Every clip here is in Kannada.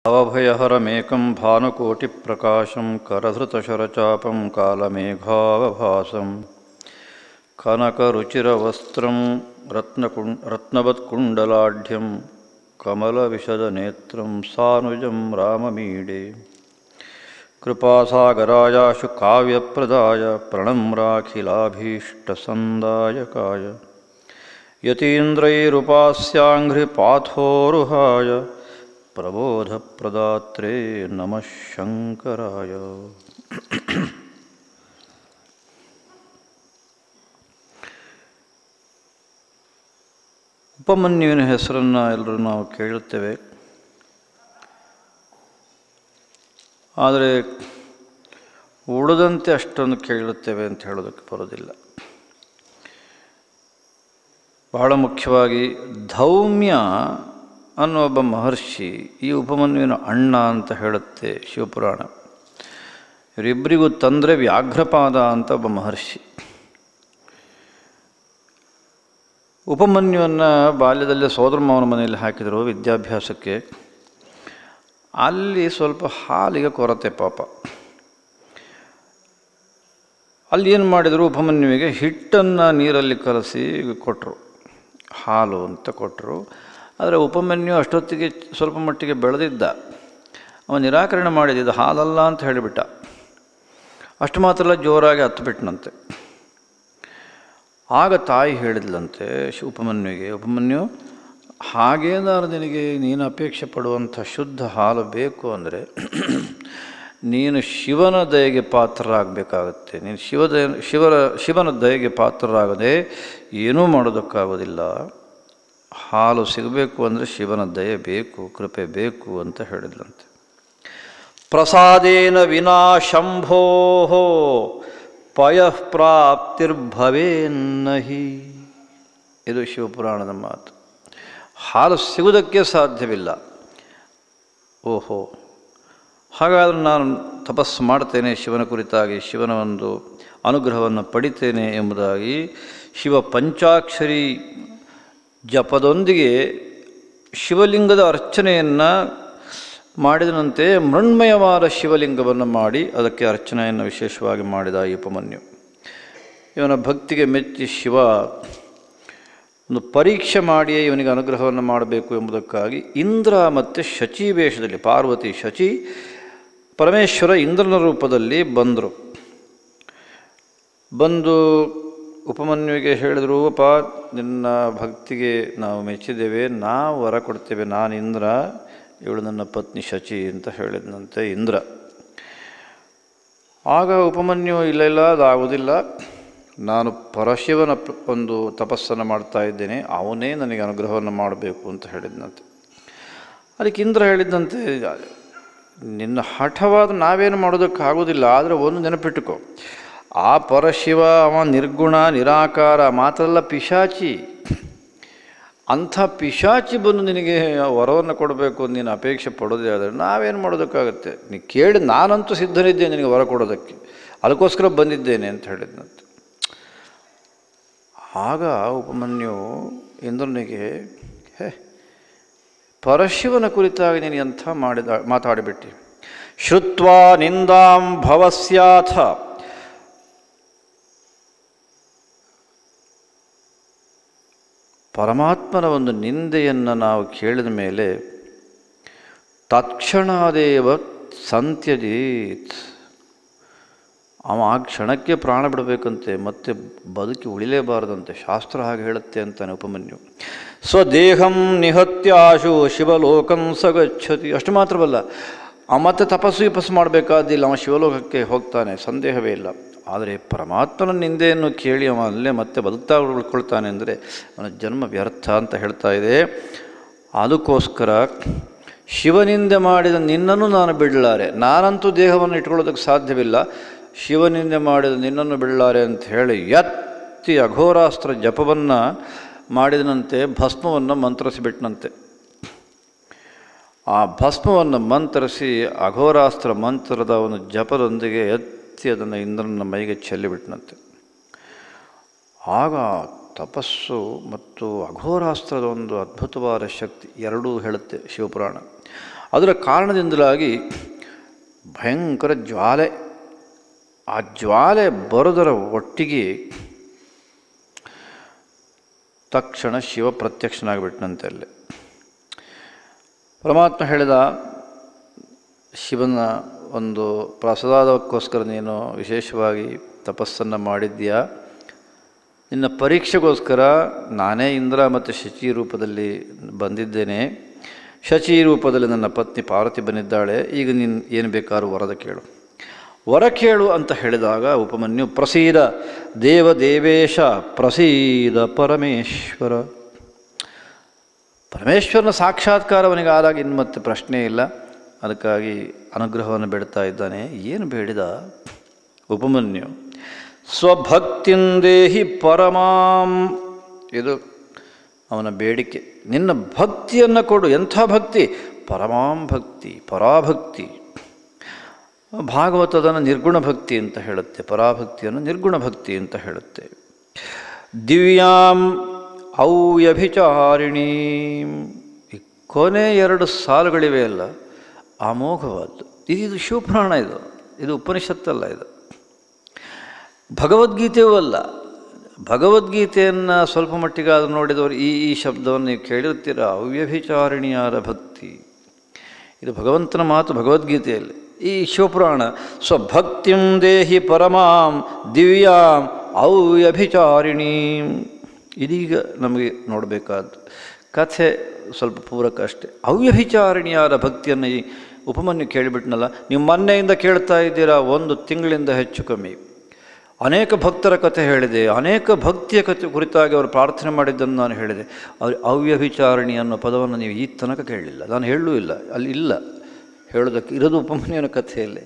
अवभयहरमेकं भानुकोटिप्रकाशं करधृतशरचापं कालमेघावभासं कनकरुचिरवस्त्रं रत्नकुण् रत्नवत्कुण्डलाढ्यं कमलविशदनेत्रं सानुजं राममीडे कृपासागरायाशु काव्यप्रदाय प्रणम्राखिलाभीष्टसन्दायकाय यतीन्द्रैरुपास्याङ्घ्रिपाथोरुहाय प्रबोधप्रदात्रे नमः शङ्कराय ಉಪಮನ್ಯುವಿನ ಹೆಸರನ್ನು ಎಲ್ಲರೂ ನಾವು ಕೇಳುತ್ತೇವೆ ಆದರೆ ಉಳಿದಂತೆ ಅಷ್ಟೊಂದು ಕೇಳುತ್ತೇವೆ ಅಂತ ಹೇಳೋದಕ್ಕೆ ಬರೋದಿಲ್ಲ ಬಹಳ ಮುಖ್ಯವಾಗಿ ಧೌಮ್ಯ ಅನ್ನೋ ಒಬ್ಬ ಮಹರ್ಷಿ ಈ ಉಪಮನ್ಯುವಿನ ಅಣ್ಣ ಅಂತ ಹೇಳುತ್ತೆ ಶಿವಪುರಾಣ ಇವರಿಬ್ಬರಿಗೂ ತಂದರೆ ವ್ಯಾಘ್ರಪಾದ ಅಂತ ಒಬ್ಬ ಮಹರ್ಷಿ ಉಪಮನ್ಯುವನ್ನು ಬಾಲ್ಯದಲ್ಲೇ ಸೋದರ ಮಾವನ ಮನೆಯಲ್ಲಿ ಹಾಕಿದರು ವಿದ್ಯಾಭ್ಯಾಸಕ್ಕೆ ಅಲ್ಲಿ ಸ್ವಲ್ಪ ಹಾಲಿಗೆ ಕೊರತೆ ಪಾಪ ಅಲ್ಲಿ ಏನು ಮಾಡಿದರು ಉಪಮನ್ಯುವಿಗೆ ಹಿಟ್ಟನ್ನು ನೀರಲ್ಲಿ ಕಲಸಿ ಕೊಟ್ಟರು ಹಾಲು ಅಂತ ಕೊಟ್ಟರು ಆದರೆ ಉಪಮನ್ಯು ಅಷ್ಟೊತ್ತಿಗೆ ಸ್ವಲ್ಪ ಮಟ್ಟಿಗೆ ಬೆಳೆದಿದ್ದ ಅವನು ನಿರಾಕರಣೆ ಮಾಡಿದ್ದ ಹಾಲಲ್ಲ ಅಂತ ಹೇಳಿಬಿಟ್ಟ ಅಷ್ಟು ಮಾತ್ರ ಅಲ್ಲ ಜೋರಾಗಿ ಹತ್ತುಬಿಟ್ನಂತೆ ಆಗ ತಾಯಿ ಹೇಳಿದ್ಲಂತೆ ಶಿ- ಉಪಮನ್ಯುವಿಗೆ ಉಪಮನ್ಯು ಹಾಗೇನಾದ್ರು ನಿನಗೆ ನೀನು ಅಪೇಕ್ಷೆ ಪಡುವಂಥ ಶುದ್ಧ ಹಾಲು ಬೇಕು ಅಂದರೆ ನೀನು ಶಿವನ ದಯೆಗೆ ಪಾತ್ರರಾಗಬೇಕಾಗತ್ತೆ ನೀನು ಶಿವದ ಶಿವರ ಶಿವನ ದಯೆಗೆ ಪಾತ್ರರಾಗದೆ ಏನೂ ಮಾಡೋದಕ್ಕಾಗೋದಿಲ್ಲ ಹಾಲು ಸಿಗಬೇಕು ಅಂದರೆ ಶಿವನ ದಯೆ ಬೇಕು ಕೃಪೆ ಬೇಕು ಅಂತ ಹೇಳಿದ್ಲಂತೆ ಪ್ರಸಾದೇನ ವಿನಾ ಶಂಭೋ ಪಯಃ ಪ್ರಾಪ್ತಿರ್ಭವೇನ್ನಹಿ ಇದು ಶಿವಪುರಾಣದ ಮಾತು ಹಾಲು ಸಿಗುವುದಕ್ಕೆ ಸಾಧ್ಯವಿಲ್ಲ ಓಹೋ ಹಾಗಾದರೆ ನಾನು ತಪಸ್ಸು ಮಾಡ್ತೇನೆ ಶಿವನ ಕುರಿತಾಗಿ ಶಿವನ ಒಂದು ಅನುಗ್ರಹವನ್ನು ಪಡಿತೇನೆ ಎಂಬುದಾಗಿ ಶಿವ ಪಂಚಾಕ್ಷರಿ ಜಪದೊಂದಿಗೆ ಶಿವಲಿಂಗದ ಅರ್ಚನೆಯನ್ನು ಮಾಡಿದನಂತೆ ಮೃಣ್ಮಯವಾದ ಶಿವಲಿಂಗವನ್ನು ಮಾಡಿ ಅದಕ್ಕೆ ಅರ್ಚನೆಯನ್ನು ವಿಶೇಷವಾಗಿ ಮಾಡಿದ ಈ ಉಪಮನ್ಯು ಇವನ ಭಕ್ತಿಗೆ ಮೆಚ್ಚಿ ಶಿವ ಒಂದು ಪರೀಕ್ಷೆ ಮಾಡಿಯೇ ಇವನಿಗೆ ಅನುಗ್ರಹವನ್ನು ಮಾಡಬೇಕು ಎಂಬುದಕ್ಕಾಗಿ ಇಂದ್ರ ಮತ್ತು ಶಚಿ ವೇಷದಲ್ಲಿ ಪಾರ್ವತಿ ಶಚಿ ಪರಮೇಶ್ವರ ಇಂದ್ರನ ರೂಪದಲ್ಲಿ ಬಂದರು ಬಂದು ಉಪಮನ್ಯುವಿಗೆ ಹೇಳಿದ್ರು ಅಪ್ಪ ನಿನ್ನ ಭಕ್ತಿಗೆ ನಾವು ಮೆಚ್ಚಿದ್ದೇವೆ ನಾವು ವರ ಕೊಡ್ತೇವೆ ನಾನು ಇಂದ್ರ ಇವಳು ನನ್ನ ಪತ್ನಿ ಶಚಿ ಅಂತ ಹೇಳಿದಂತೆ ಇಂದ್ರ ಆಗ ಉಪಮನ್ಯು ಇಲ್ಲ ಇಲ್ಲ ಅದಾಗುವುದಿಲ್ಲ ನಾನು ಪರಶಿವನ ಪ- ಒಂದು ತಪಸ್ಸನ್ನು ಮಾಡ್ತಾ ಇದ್ದೇನೆ ಅವನೇ ನನಗೆ ಅನುಗ್ರಹವನ್ನು ಮಾಡಬೇಕು ಅಂತ ಹೇಳಿದ್ನಂತೆ ಅದಕ್ಕೆ ಇಂದ್ರ ಹೇಳಿದ್ದಂತೆ ನಿನ್ನ ಹಠವಾದ ನಾವೇನು ಮಾಡೋದಕ್ಕಾಗೋದಿಲ್ಲ ಆದರೆ ಒಂದು ನೆನಪಿಟ್ಟುಕೋ ಆ ಪರಶಿವ ಅವ ನಿರ್ಗುಣ ನಿರಾಕಾರ ಮಾತ್ರಲ್ಲ ಪಿಶಾಚಿ ಅಂಥ ಪಿಶಾಚಿ ಬಂದು ನಿನಗೆ ವರವನ್ನು ಕೊಡಬೇಕು ಅಂತ ನೀನು ಅಪೇಕ್ಷೆ ಪಡೋದೇ ಆದರೆ ನಾವೇನು ಮಾಡೋದಕ್ಕಾಗುತ್ತೆ ನೀ ಕೇಳಿ ನಾನಂತೂ ಸಿದ್ಧನಿದ್ದೇನೆ ನಿನಗೆ ವರ ಕೊಡೋದಕ್ಕೆ ಅದಕ್ಕೋಸ್ಕರ ಬಂದಿದ್ದೇನೆ ಅಂತ ಹೇಳಿದ್ನಂತೆ ಆಗ ಉಪಮನ್ಯು ಇಂದ್ರನಿಗೆ ಹೇ ಪರಶಿವನ ಕುರಿತಾಗಿ ನೀನು ಎಂಥ ಮಾಡಿದ ಮಾತಾಡಿಬಿಟ್ಟಿ ಶ್ರುತ್ವಾ ನಿಂದಾಂ ಭವಸ್ಯಾಥ ಪರಮಾತ್ಮನ ಒಂದು ನಿಂದೆಯನ್ನು ನಾವು ಕೇಳಿದ ಮೇಲೆ ತತ್ಕ್ಷಣಾದೇವ ಸಂತ್ಯಜೀತ್ ಅವ ಆ ಕ್ಷಣಕ್ಕೆ ಪ್ರಾಣ ಬಿಡಬೇಕಂತೆ ಮತ್ತೆ ಬದುಕಿ ಉಳಿಲೇಬಾರದಂತೆ ಶಾಸ್ತ್ರ ಹಾಗೆ ಹೇಳುತ್ತೆ ಅಂತಾನೆ ಉಪಮನ್ಯು ಸ್ವದೇಹಂ ನಿಹತ್ಯಾಶು ಶಿವಲೋಕಂ ಸಗಚ್ಚತಿ ಅಷ್ಟು ಮಾತ್ರವಲ್ಲ ಅವ ಮತ್ತೆ ತಪಸ್ಸು ವಿಪಸ್ಸು ಮಾಡಬೇಕಾದಿಲ್ಲ ಅವ ಶಿವಲೋಕಕ್ಕೆ ಹೋಗ್ತಾನೆ ಸಂದೇಹವೇ ಇಲ್ಲ ಆದರೆ ಪರಮಾತ್ಮನ ನಿಂದೆಯನ್ನು ಕೇಳಿ ಅವ ಅಲ್ಲೇ ಮತ್ತೆ ಬದುಕ್ತಾ ಉಳ್ಕೊಳ್ತಾನೆ ಅಂದರೆ ಅವನ ಜನ್ಮ ವ್ಯರ್ಥ ಅಂತ ಹೇಳ್ತಾ ಇದೆ ಅದಕ್ಕೋಸ್ಕರ ಶಿವನಿಂದೆ ಮಾಡಿದ ನಿನ್ನನ್ನು ನಾನು ಬಿಡಲಾರೆ ನಾನಂತೂ ದೇಹವನ್ನು ಇಟ್ಕೊಳ್ಳೋದಕ್ಕೆ ಸಾಧ್ಯವಿಲ್ಲ ಶಿವನಿಂದೆ ಮಾಡಿದ ನಿನ್ನನ್ನು ಬಿಡಲಾರೆ ಅಂತ ಹೇಳಿ ಎತ್ತಿ ಅಘೋರಾಸ್ತ್ರ ಜಪವನ್ನು ಮಾಡಿದನಂತೆ ಭಸ್ಮವನ್ನು ಮಂತ್ರಿಸಿಬಿಟ್ನಂತೆ ಆ ಭಸ್ಮವನ್ನು ಮಂತ್ರಿಸಿ ಅಘೋರಾಸ್ತ್ರ ಮಂತ್ರದ ಒಂದು ಜಪದೊಂದಿಗೆ ಎತ್ತಿ ಅದನ್ನು ಇಂದ್ರನ ಮೈಗೆ ಚೆಲ್ಲಿಬಿಟ್ನಂತೆ ಆಗ ತಪಸ್ಸು ಮತ್ತು ಅಘೋರಾಸ್ತ್ರದ ಒಂದು ಅದ್ಭುತವಾದ ಶಕ್ತಿ ಎರಡೂ ಹೇಳುತ್ತೆ ಶಿವಪುರಾಣ ಅದರ ಕಾರಣದಿಂದಲಾಗಿ ಭಯಂಕರ ಜ್ವಾಲೆ ಆ ಜ್ವಾಲೆ ಬರೋದರ ಒಟ್ಟಿಗೆ ತಕ್ಷಣ ಶಿವ ಪ್ರತ್ಯಕ್ಷನಾಗ್ಬಿಟ್ನಂತೆ ಅಲ್ಲಿ ಪರಮಾತ್ಮ ಹೇಳಿದ ಶಿವನ ಒಂದು ಪ್ರಸಾದಕ್ಕೋಸ್ಕರ ನೀನು ವಿಶೇಷವಾಗಿ ತಪಸ್ಸನ್ನು ಮಾಡಿದ್ಯಾ ನಿನ್ನ ಪರೀಕ್ಷೆಗೋಸ್ಕರ ನಾನೇ ಇಂದ್ರ ಮತ್ತು ಶಚಿ ರೂಪದಲ್ಲಿ ಬಂದಿದ್ದೇನೆ ಶಚಿ ರೂಪದಲ್ಲಿ ನನ್ನ ಪತ್ನಿ ಪಾರ್ವತಿ ಬಂದಿದ್ದಾಳೆ ಈಗ ನೀನು ಏನು ಬೇಕಾದ್ರೂ ವರದ ಕೇಳು ವರ ಕೇಳು ಅಂತ ಹೇಳಿದಾಗ ಉಪಮನ್ಯು ಪ್ರಸೀದ ದೇವದೇವೇಶ ಪ್ರಸೀದ ಪರಮೇಶ್ವರ ಪರಮೇಶ್ವರನ ಸಾಕ್ಷಾತ್ಕಾರ ಅವನಿಗೆ ಆದಾಗ ಇನ್ನು ಮತ್ತೆ ಪ್ರಶ್ನೆ ಇಲ್ಲ ಅದಕ್ಕಾಗಿ ಅನುಗ್ರಹವನ್ನು ಬೇಡ್ತಾ ಇದ್ದಾನೆ ಏನು ಬೇಡಿದ ಉಪಮನ್ಯು ಸ್ವಭಕ್ತಿಂದೇಹಿ ಪರಮಾಂ ಇದು ಅವನ ಬೇಡಿಕೆ ನಿನ್ನ ಭಕ್ತಿಯನ್ನು ಕೊಡು ಎಂಥ ಭಕ್ತಿ ಪರಮಾಂ ಭಕ್ತಿ ಪರಾಭಕ್ತಿ ಭಾಗವತದನ್ನು ನಿರ್ಗುಣ ಭಕ್ತಿ ಅಂತ ಹೇಳುತ್ತೆ ಪರಾಭಕ್ತಿಯನ್ನು ನಿರ್ಗುಣ ಭಕ್ತಿ ಅಂತ ಹೇಳುತ್ತೆ ದಿವ್ಯಾಂ ಔಯಭಿಚಾರಿಣೀ ಈ ಕೊನೆ ಎರಡು ಸಾಲುಗಳಿವೆ ಅಲ್ಲ ಅಮೋಘವಾದ್ದು ಇದು ಇದು ಶಿವಪುರಾಣ ಇದು ಇದು ಉಪನಿಷತ್ತಲ್ಲ ಇದು ಭಗವದ್ಗೀತೆಯೂ ಅಲ್ಲ ಭಗವದ್ಗೀತೆಯನ್ನು ಸ್ವಲ್ಪ ಮಟ್ಟಿಗಾದರೂ ನೋಡಿದವರು ಈ ಈ ಶಬ್ದವನ್ನು ನೀವು ಕೇಳಿರ್ತೀರ ಅವ್ಯಭಿಚಾರಿಣಿಯಾದ ಭಕ್ತಿ ಇದು ಭಗವಂತನ ಮಾತು ಭಗವದ್ಗೀತೆಯಲ್ಲಿ ಈ ಶಿವಪುರಾಣ ಸ್ವಭಕ್ತಿಂ ದೇಹಿ ಪರಮಾಂ ದಿವ್ಯಾಂ ಅವ್ಯಭಿಚಾರಿಣೀಂ ಇದೀಗ ನಮಗೆ ನೋಡಬೇಕಾದ್ದು ಕಥೆ ಸ್ವಲ್ಪ ಪೂರಕ ಅಷ್ಟೆ ಅವ್ಯಭಿಚಾರಿಣಿಯಾದ ಭಕ್ತಿಯನ್ನು ಈ ಉಪಮನ್ಯು ಕೇಳಿಬಿಟ್ನಲ್ಲ ನೀವು ಮೊನ್ನೆಯಿಂದ ಕೇಳ್ತಾ ಇದ್ದೀರಾ ಒಂದು ತಿಂಗಳಿಂದ ಹೆಚ್ಚು ಕಮ್ಮಿ ಅನೇಕ ಭಕ್ತರ ಕಥೆ ಹೇಳಿದೆ ಅನೇಕ ಭಕ್ತಿಯ ಕಥೆ ಕುರಿತಾಗಿ ಅವರು ಪ್ರಾರ್ಥನೆ ಮಾಡಿದ್ದನ್ನು ನಾನು ಹೇಳಿದೆ ಅವ್ರು ಅವ್ಯಭಿಚಾರಣಿ ಅನ್ನೋ ಪದವನ್ನು ನೀವು ಈ ತನಕ ಕೇಳಲಿಲ್ಲ ನಾನು ಹೇಳಲೂ ಇಲ್ಲ ಅಲ್ಲಿ ಇಲ್ಲ ಹೇಳೋದಕ್ಕೆ ಇರೋದು ಉಪಮನ್ಯುವಿನ ಕಥೆಯಲ್ಲೇ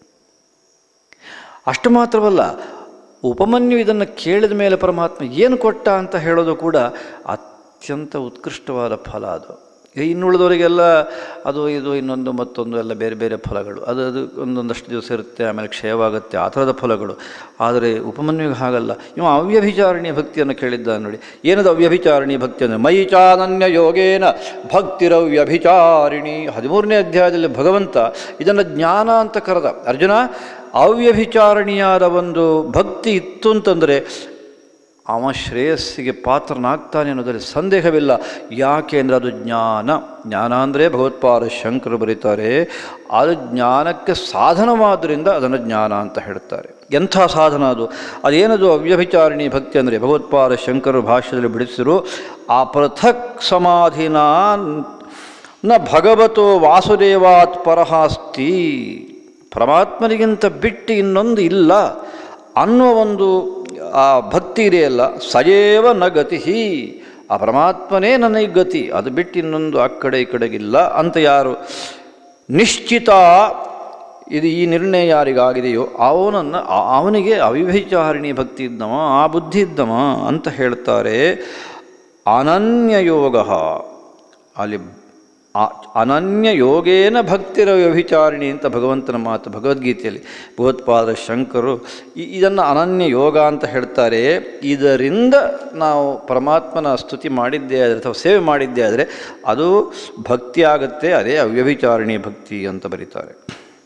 ಅಷ್ಟು ಮಾತ್ರವಲ್ಲ ಉಪಮನ್ಯು ಇದನ್ನು ಕೇಳಿದ ಮೇಲೆ ಪರಮಾತ್ಮ ಏನು ಕೊಟ್ಟ ಅಂತ ಹೇಳೋದು ಕೂಡ ಅತ್ಯಂತ ಉತ್ಕೃಷ್ಟವಾದ ಫಲ ಅದು ಇನ್ನುಳಿದವರಿಗೆಲ್ಲ ಅದು ಇದು ಇನ್ನೊಂದು ಮತ್ತೊಂದು ಎಲ್ಲ ಬೇರೆ ಬೇರೆ ಫಲಗಳು ಅದು ಅದು ಒಂದೊಂದಷ್ಟು ದಿವಸ ಇರುತ್ತೆ ಆಮೇಲೆ ಕ್ಷಯವಾಗುತ್ತೆ ಆ ಥರದ ಫಲಗಳು ಆದರೆ ಉಪಮನ್ಯುಗೆ ಹಾಗಲ್ಲ ಇವ ಅವ್ಯಭಿಚಾರಣೀಯ ಭಕ್ತಿಯನ್ನು ಕೇಳಿದ್ದಾನೆ ನೋಡಿ ಏನದು ಅವ್ಯಭಿಚಾರಣೀಯ ಭಕ್ತಿ ಅಂದರೆ ಮೈ ಚಾನನ್ಯ ಯೋಗೇನ ಭಕ್ತಿರವ್ಯಭಿಚಾರಿಣಿ ಹದಿಮೂರನೇ ಅಧ್ಯಾಯದಲ್ಲಿ ಭಗವಂತ ಇದನ್ನು ಜ್ಞಾನ ಅಂತ ಕರೆದ ಅರ್ಜುನ ಅವ್ಯಭಿಚಾರಣೀಯಾದ ಒಂದು ಭಕ್ತಿ ಇತ್ತು ಅಂತಂದರೆ ಅವ ಶ್ರೇಯಸ್ಸಿಗೆ ಪಾತ್ರನಾಗ್ತಾನೆ ಅನ್ನೋದರಲ್ಲಿ ಸಂದೇಹವಿಲ್ಲ ಯಾಕೆ ಅಂದರೆ ಅದು ಜ್ಞಾನ ಜ್ಞಾನ ಅಂದರೆ ಭಗವತ್ಪಾದ ಶಂಕರು ಬರೀತಾರೆ ಅದು ಜ್ಞಾನಕ್ಕೆ ಸಾಧನವಾದ್ದರಿಂದ ಅದನ್ನು ಜ್ಞಾನ ಅಂತ ಹೇಳ್ತಾರೆ ಎಂಥ ಸಾಧನ ಅದು ಅದೇನದು ಅವ್ಯಭಿಚಾರಿಣಿ ಭಕ್ತಿ ಅಂದರೆ ಭಗವತ್ಪಾದ ಶಂಕರ ಭಾಷ್ಯದಲ್ಲಿ ಬಿಡಿಸಿರು ಆ ಪೃಥಕ್ ಸಮಾಧಿನ ನ ಭಗವತೋ ವಾಸುದೇವಾತ್ ಪರಹಾಸ್ತಿ ಪರಮಾತ್ಮನಿಗಿಂತ ಬಿಟ್ಟು ಇನ್ನೊಂದು ಇಲ್ಲ ಅನ್ನೋ ಒಂದು ಆ ಭಕ್ತಿ ಇದೆಯಲ್ಲ ಸಜೇವ ನ ಗತಿ ಆ ಪರಮಾತ್ಮನೇ ನನಗೆ ಗತಿ ಅದು ಬಿಟ್ಟು ಇನ್ನೊಂದು ಆ ಕಡೆ ಈ ಕಡೆಗಿಲ್ಲ ಅಂತ ಯಾರು ನಿಶ್ಚಿತ ಇದು ಈ ನಿರ್ಣಯ ಯಾರಿಗಾಗಿದೆಯೋ ಅವನನ್ನು ಅವನಿಗೆ ಅವಿಭಚಾರಿಣಿ ಭಕ್ತಿ ಇದ್ದವ ಆ ಬುದ್ಧಿ ಇದ್ದವ ಅಂತ ಹೇಳ್ತಾರೆ ಅನನ್ಯ ಯೋಗ ಅಲ್ಲಿ ಆ ಅನನ್ಯ ಯೋಗೇನ ಭಕ್ತಿರ ವ್ಯಭಿಚಾರಿಣಿ ಅಂತ ಭಗವಂತನ ಮಾತು ಭಗವದ್ಗೀತೆಯಲ್ಲಿ ಭಗವತ್ಪಾದ ಶಂಕರು ಈ ಇದನ್ನು ಅನನ್ಯ ಯೋಗ ಅಂತ ಹೇಳ್ತಾರೆ ಇದರಿಂದ ನಾವು ಪರಮಾತ್ಮನ ಸ್ತುತಿ ಮಾಡಿದ್ದೇ ಆದರೆ ಅಥವಾ ಸೇವೆ ಮಾಡಿದ್ದೇ ಆದರೆ ಅದು ಭಕ್ತಿ ಆಗುತ್ತೆ ಅದೇ ಅವ್ಯಭಿಚಾರಿಣಿ ಭಕ್ತಿ ಅಂತ ಬರೀತಾರೆ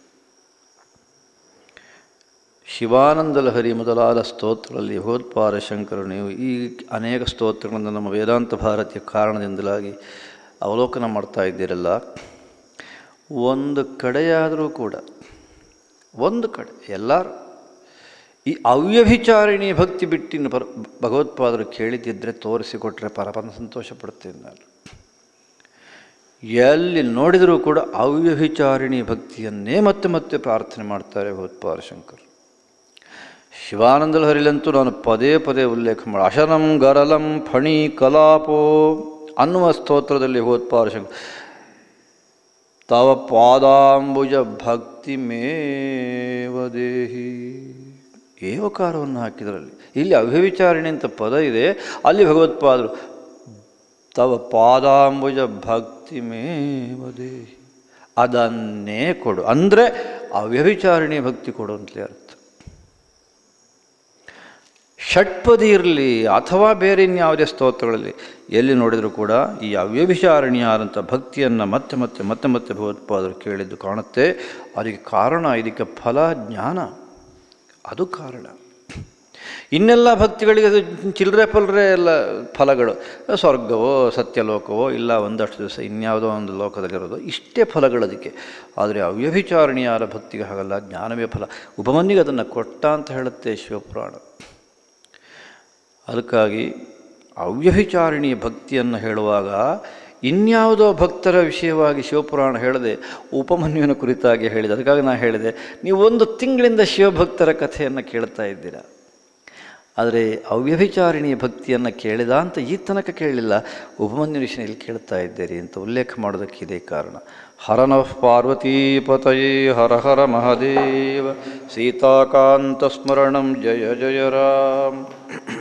ಶಿವಾನಂದ ಲಹರಿ ಮೊದಲಾದ ಸ್ತೋತ್ರಗಳಲ್ಲಿ ಭಗವತ್ಪಾದ ಶಂಕರು ನೀವು ಈ ಅನೇಕ ಸ್ತೋತ್ರಗಳನ್ನು ನಮ್ಮ ವೇದಾಂತ ಭಾರತೀಯ ಕಾರಣದಿಂದಲಾಗಿ ಅವಲೋಕನ ಮಾಡ್ತಾ ಇದ್ದೀರಲ್ಲ ಒಂದು ಕಡೆಯಾದರೂ ಕೂಡ ಒಂದು ಕಡೆ ಎಲ್ಲರೂ ಈ ಅವ್ಯಭಿಚಾರಿಣಿ ಭಕ್ತಿ ಬಿಟ್ಟಿನ ಪರ ಭಗವತ್ಪಾದರು ಕೇಳಿದ್ದಿದ್ದರೆ ತೋರಿಸಿಕೊಟ್ರೆ ಪರಪನ ಸಂತೋಷ ಪಡ್ತೀನಿ ನಾನು ಎಲ್ಲಿ ನೋಡಿದರೂ ಕೂಡ ಅವ್ಯಭಿಚಾರಿಣಿ ಭಕ್ತಿಯನ್ನೇ ಮತ್ತೆ ಮತ್ತೆ ಪ್ರಾರ್ಥನೆ ಮಾಡ್ತಾರೆ ಭಗವತ್ಪಾದ ಶಂಕರ್ ಶಿವಾನಂದ ಲಹರಿಲಂತೂ ನಾನು ಪದೇ ಪದೇ ಉಲ್ಲೇಖ ಮಾಡಿ ಅಶನಂ ಗರಲಂ ಫಣಿ ಕಲಾಪೋ ಅನ್ನುವ ಸ್ತೋತ್ರದಲ್ಲಿ ಭಗವತ್ಪಾದ ಶಂಕರ್ ತವ ಪಾದಾಂಬುಜ ಭಕ್ತಿ ಮೇವದೇಹಿ ಏವಕಾರವನ್ನು ಹಾಕಿದರಲ್ಲಿ ಇಲ್ಲಿ ಅವ್ಯವಿಚಾರಣೆ ಅಂತ ಪದ ಇದೆ ಅಲ್ಲಿ ಭಗವತ್ಪಾದರು ತವ ಪಾದಾಂಬುಜ ಭಕ್ತಿ ಮೇವದೇಹಿ ಅದನ್ನೇ ಕೊಡು ಅಂದರೆ ಅವ್ಯವಿಚಾರಣೆ ಭಕ್ತಿ ಕೊಡು ಅಂತಲೇ ಅರ್ಥ ಷಟ್ಪದಿ ಇರಲಿ ಅಥವಾ ಬೇರೆ ಇನ್ಯಾವುದೇ ಸ್ತೋತ್ರಗಳಲ್ಲಿ ಎಲ್ಲಿ ನೋಡಿದರೂ ಕೂಡ ಈ ಅವ್ಯಭಿಚಾರಣೀಯಾದಂಥ ಭಕ್ತಿಯನ್ನು ಮತ್ತೆ ಮತ್ತೆ ಮತ್ತೆ ಮತ್ತೆ ಭಗವತ್ಪಾದರು ಕೇಳಿದ್ದು ಕಾಣುತ್ತೆ ಅದಕ್ಕೆ ಕಾರಣ ಇದಕ್ಕೆ ಫಲ ಜ್ಞಾನ ಅದು ಕಾರಣ ಇನ್ನೆಲ್ಲ ಭಕ್ತಿಗಳಿಗೆ ಅದು ಚಿಲ್ಲರೆ ಪಲ್ಲರೆ ಎಲ್ಲ ಫಲಗಳು ಸ್ವರ್ಗವೋ ಸತ್ಯಲೋಕವೋ ಇಲ್ಲ ಒಂದಷ್ಟು ದಿವಸ ಇನ್ಯಾವುದೋ ಒಂದು ಲೋಕದಲ್ಲಿರೋದು ಇಷ್ಟೇ ಫಲಗಳು ಅದಕ್ಕೆ ಆದರೆ ಅವ್ಯಭಿಚಾರಣೀಯಾದ ಭಕ್ತಿಗೆ ಹಾಗಲ್ಲ ಜ್ಞಾನವೇ ಫಲ ಉಪಮನ್ನಿಗೆ ಅದನ್ನು ಕೊಟ್ಟ ಅಂತ ಹೇಳುತ್ತೆ ಶಿವಪುರಾಣ ಅದಕ್ಕಾಗಿ ಅವ್ಯಭಿಚಾರಿಣಿಯ ಭಕ್ತಿಯನ್ನು ಹೇಳುವಾಗ ಇನ್ಯಾವುದೋ ಭಕ್ತರ ವಿಷಯವಾಗಿ ಶಿವಪುರಾಣ ಹೇಳದೆ ಉಪಮನ್ಯುವಿನ ಕುರಿತಾಗಿ ಹೇಳಿದೆ ಅದಕ್ಕಾಗಿ ನಾನು ಹೇಳಿದೆ ನೀವು ಒಂದು ತಿಂಗಳಿಂದ ಶಿವಭಕ್ತರ ಕಥೆಯನ್ನು ಕೇಳ್ತಾ ಇದ್ದೀರಾ ಆದರೆ ಅವ್ಯಭಿಚಾರಿಣಿಯ ಭಕ್ತಿಯನ್ನು ಕೇಳಿದ ಅಂತ ಈ ತನಕ ಕೇಳಲಿಲ್ಲ ಉಪಮನ್ಯು ವಿಷಯದಲ್ಲಿ ಕೇಳ್ತಾ ಇದ್ದೀರಿ ಅಂತ ಉಲ್ಲೇಖ ಮಾಡೋದಕ್ಕೆ ಇದೇ ಕಾರಣ ಹರನಃ ಪಾರ್ವತೀಪತಯೇ ಹರ ಹರ ಮಹದೇವ ಸೀತಾಕಾಂತ ಸ್ಮರಣಂ ಜಯ ಜಯ ರಾಮ್